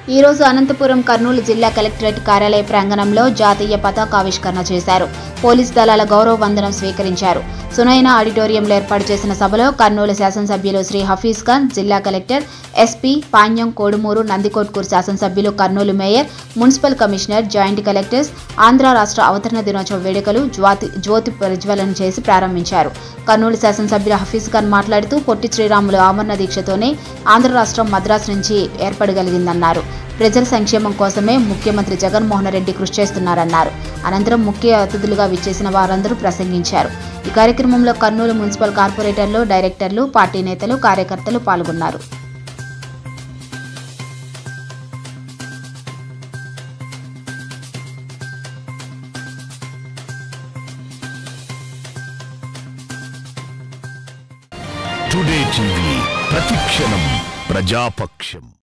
ఈ రోజు అనంతపురం కర్నూలు జిల్లా కలెక్టరేట్ కార్యాలయ ప్రాంగణంలో జాతీయ పతాకావిష్కరణ చేశారు పోలీస్ దళాల గౌరవ వందనం స్వీకరించారు సునైన ఆడిటోరియంలో ఏర్పాటు చేసిన సభలో కర్నూలు శాసనసభ్యులు శ్రీ హఫీజ్ ఖాన్ జిల్లా కలెక్టర్ ఎస్పీ పాణ్యం కోడుమూరు నందికోట్కూరు శాసనసభ్యులు Kurnool mayor municipal commissioner joint collectors Andhra రాష్ట్ర అవతరణ దినోత్సవ వేడుకలు జ్యోతి జ్యోతి ప్రజ్వలన చేసి ప్రారంభించారు కర్నూలు శాసనసభ్యులు హఫీజ్ ఖాన్ మాట్లాడుతూ పొట్టి శ్రీరాములు ఆమరణ దీక్షతోనే ఆంధ్ర రాష్ట్రం మద్రాసు నుంచి ఏర్పడగలిగిందన్నారు ప్రజల సంక్షేమం కోసమే ముఖ్యమంత్రి జగన్మోహన్ రెడ్డి కృషి చేస్తున్నారన్నారు అనంతరం ముఖ్య అతిథులుగా విచ్చేసిన వారందరూ ప్రసంగించారు ఈ కార్యక్రమంలో కర్నూలు మున్సిపల్ కార్పొరేటర్లు డైరెక్టర్లు పార్టీ నేతలు కార్యకర్తలు పాల్గొన్నారు టుడే టీవీ ప్రతిక్షణం ప్రజాపక్షం